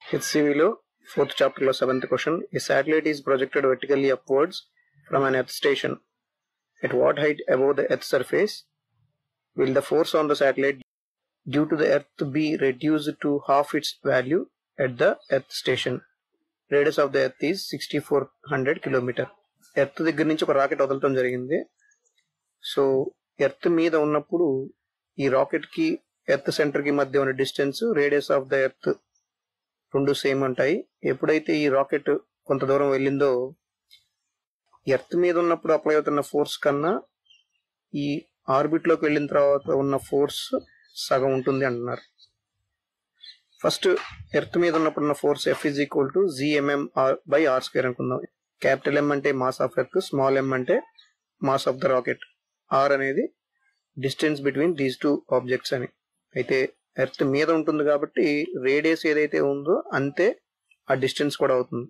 హెచ్సివిలో fourth చాప్టర్లో seventh question a satellite is projected vertically upwards from an earth station at what height above the earth surface will the force on the satellite due to the earth be reduced to half its value at the earth station radius of the earth is sixty four hundred kilometer earth దగ్గర నుంచి ఒక rocket వదలటం జరిగింది so earth మీద ఉన్నప్పుడు ఈ rocket కి earth centre కి మధ్య ఉన్న distance radius of the earth రెండు సేమ్ ఉంటాయి ఎప్పుడైతే ఈ రాకెట్ కొంత దూరం వెళ్ళిందో ఎర్త్ మీద ఉన్నప్పుడు అప్లై అవుతున్న ఫోర్స్ కన్నా ఈ ఆర్బిట్ లోకి వెళ్ళిన తర్వాత ఉన్న ఫోర్స్ సగం ఉంటుంది అంటున్నారు ఫస్ట్ ఎర్త్ మీద ఉన్నప్పుడు ఉన్న force F is equal to GMm R by R square అనుకుందాం క్యాపిటల్ ఎం అంటే mass of earth small m అంటే mass of the rocket R అనేది distance between these two objects అని అయితే ఎర్త్ మీద ఉంటుంది కాబట్టి రేడియస్ ఏదైతే ఉందో అంతే ఆ డిస్టెన్స్ కూడా అవుతుంది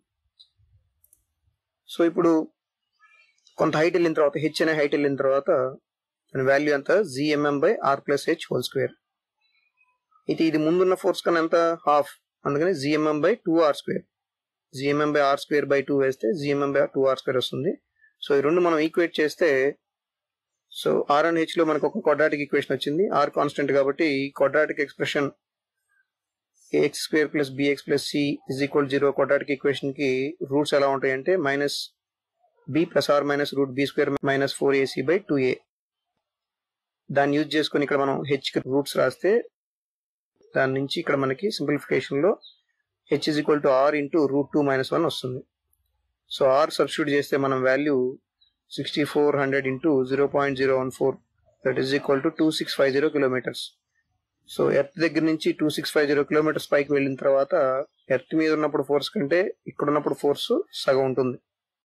సో ఇప్పుడు కొంత హైట్ వెళ్ళిన తర్వాత హెచ్ అనే హైట్ వెళ్ళిన తర్వాత దాని వాల్యూ ఎంత GMm by R plus H whole square అయితే ఇది ముందున్న ఫోర్స్ కన్నా ఎంత హాఫ్ అందుకని GMm by two R square GMm by R square by two వేస్తే GMm by two R square వస్తుంది సో ఈ రెండు మనం ఈక్వేట్ చేస్తే సో ఆర్ అండ్ హెచ్ లో మనకు ఒక క్వాడ్రాటిక్ ఈక్వేషన్ వచ్చింది ఆర్ కాన్స్టెంట్ కాబట్టి ఈ quadratic expression ax square plus bx plus c is equal zero quadratic equation కి రూట్స్ ఎలా ఉంటాయి అంటే minus b plus or minus root b square minus four ac by two a దాన్ని use చేసుకుని ఇక్కడ మనం హెచ్ కి రూట్స్ రాస్తే దాని నుంచి ఇక్కడ మనకి సింప్లిఫికేషన్ లో H is equal to R into root two minus one వస్తుంది సో ఆర్ సబ్స్టిట్యూట్ చేస్తే మనం value sixty four hundred into zero point zero one four that is equal to two six five zero kilometers so earth దగ్గర నుంచి two six five zero kilometers పైకి వెళ్ళిన తర్వాత earth మీద ఉన్నప్పుడు ఫోర్స్ కంటే ఇక్కడ ఉన్నప్పుడు ఫోర్స్ సగం ఉంటుంది